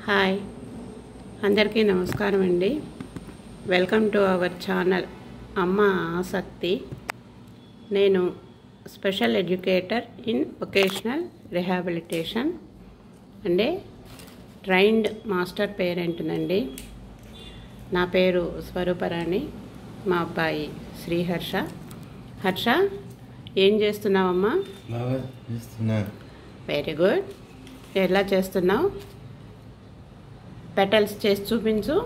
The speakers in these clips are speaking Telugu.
హాయ్ అందరికీ నమస్కారం అండి వెల్కమ్ టు అవర్ ఛానల్ అమ్మ ఆసక్తి నేను special educator in vocational rehabilitation అంటే ట్రైన్డ్ మాస్టర్ పేరెంట్నండి నా పేరు స్వరూపరాణి మా అబ్బాయి శ్రీహర్ష హర్ష ఏం చేస్తున్నావమ్మా బాగా చేస్తున్నాను వెరీ గుడ్ ఎలా చేస్తున్నావు పెటల్స్ చేసి చూపించు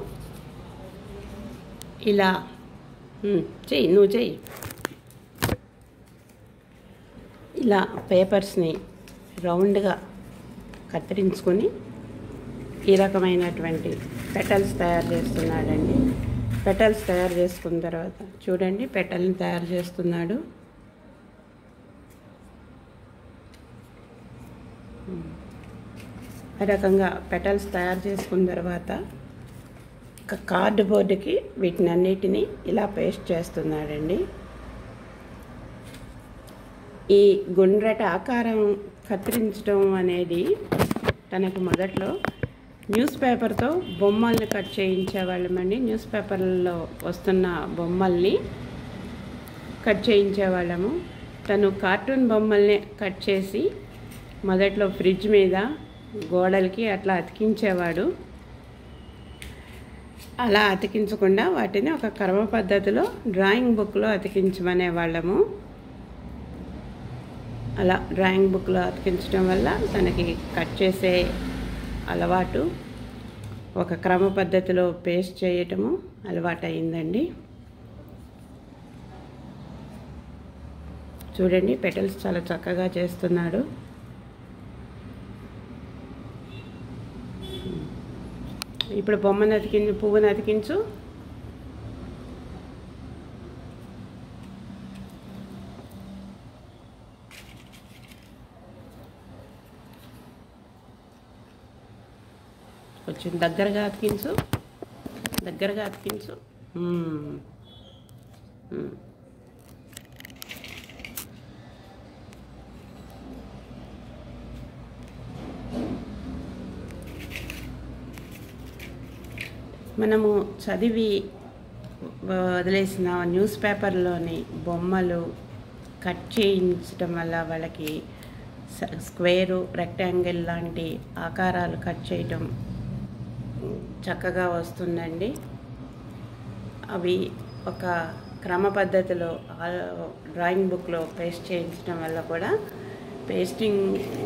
ఇలా ఉమ్, చెయ్యి నువ్వు చెయ్యి ఇలా పేపర్స్ని రౌండ్గా కత్తిరించుకొని ఈ రకమైనటువంటి పెటల్స్ తయారు చేస్తున్నాడండి పెటల్స్ తయారు చేసుకున్న తర్వాత చూడండి పెటల్ని తయారు చేస్తున్నాడు ఆ రకంగా పెటల్స్ తయారు చేసుకున్న తర్వాత ఒక కార్డు బోర్డుకి వీటిని అన్నిటినీ ఇలా పేస్ట్ చేస్తున్నాడండి ఈ గుండ్రట ఆకారం కత్తిరించడం అనేది తనకు మొదట్లో న్యూస్ పేపర్తో బొమ్మల్ని కట్ చేయించేవాళ్ళమండి న్యూస్ పేపర్లలో వస్తున్న బొమ్మల్ని కట్ చేయించేవాళ్ళము తను కార్టూన్ బొమ్మల్ని కట్ చేసి మొదట్లో ఫ్రిడ్జ్ మీద గోడలకి అట్లా అతికించేవాడు అలా అతికించకుండా వాటిని ఒక క్రమ పద్ధతిలో డ్రాయింగ్ బుక్లో అతికించమనే వాళ్ళము అలా డ్రాయింగ్ బుక్లో అతికించడం వల్ల తనకి కట్ చేసే అలవాటు ఒక క్రమ పద్ధతిలో పేస్ట్ చేయటము అలవాటు అయిందండి చూడండి పెటల్స్ చాలా చక్కగా చేస్తున్నాడు ఇప్పుడు బొమ్మను అతికించు పువ్వును అతికించు కొంచెం దగ్గరగా అతికించు దగ్గరగా అతికించు మ్మ్. మ్మ్. మనము చదివి వదిలేసిన న్యూస్ పేపర్లోని బొమ్మలు కట్ చేయించడం వల్ల వాళ్ళకి స- స్క్వేరు రెక్టాంగిల్ లాంటి ఆకారాలు కట్ చేయటం చక్కగా వస్తుందండి అవి ఒక క్రమ పద్ధతిలో ఆ డ్రాయింగ్ బుక్లో పేస్ట్ చేయించడం వల్ల కూడా పేస్టింగ్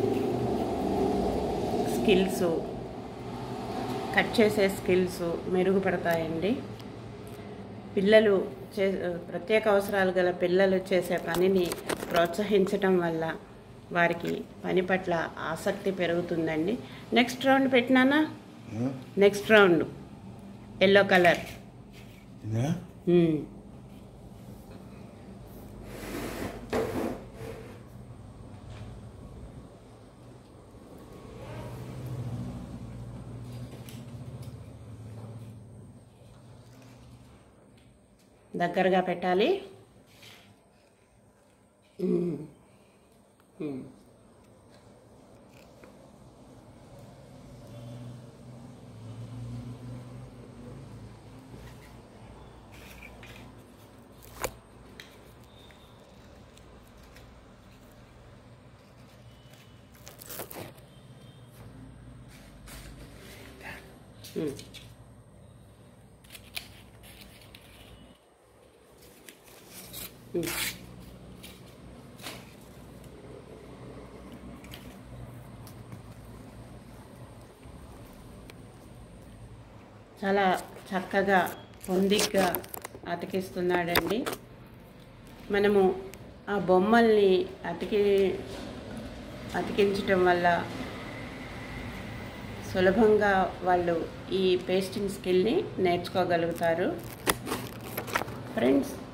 స్కిల్స్ కట్ చేసే స్కిల్స్ మెరుగుపడతాయండి పిల్లలు చే ప్రత్యేక అవసరాలు గల పిల్లలు చేసే పనిని ప్రోత్సహించటం వల్ల వారికి పని పట్ల ఆసక్తి పెరుగుతుందండి నెక్స్ట్ రౌండ్ పెట్టినానా నెక్స్ట్ రౌండ్ ఎల్లో కలర్ ఇదా దగ్గరగా పెట్టాలి మ్మ్. మ్మ్. మ్మ్. మ్మ్. చాలా చక్కగా పొందిగ్గా అతికిస్తున్నాడండి మనము ఆ బొమ్మల్ని అతికి అతికించటం వల్ల సులభంగా వాళ్ళు ఈ పేస్టింగ్ స్కిల్ని నేర్చుకోగలుగుతారు ఫ్రెండ్స్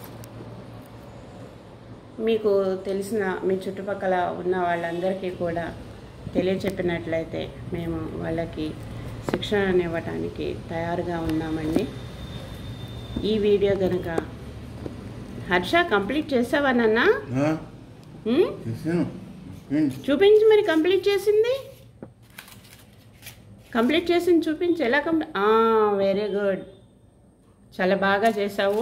మీకు తెలిసిన మీ చుట్టుపక్కల ఉన్న వాళ్ళందరికీ కూడా తెలియచెప్పినట్లయితే మేము వాళ్ళకి శిక్షణ ఇవ్వటానికి తయారుగా ఉన్నామండి ఈ వీడియో కనుక హర్ష కంప్లీట్ చేసావా నాన్న ఆ, ఉమ్? చేశాను ఏంటి చూపించి మరి కంప్లీట్ చేసింది కంప్లీట్ చేసి చూపించు ఎలా కంప్లీట్ వెరీ గుడ్ చాలా బాగా చేసావు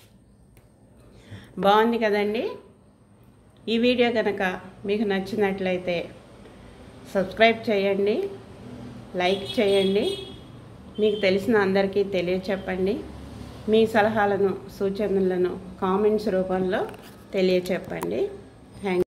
బాగుంది కదండి ఈ వీడియో కనుక మీకు నచ్చినట్లయితే సబ్స్క్రైబ్ చేయండి లైక్ చేయండి మీకు తెలిసిన అందరికీ తెలియచెప్పండి మీ సలహాలను సూచనలను కామెంట్స్ రూపంలో తెలియచెప్పండి థ్యాంక్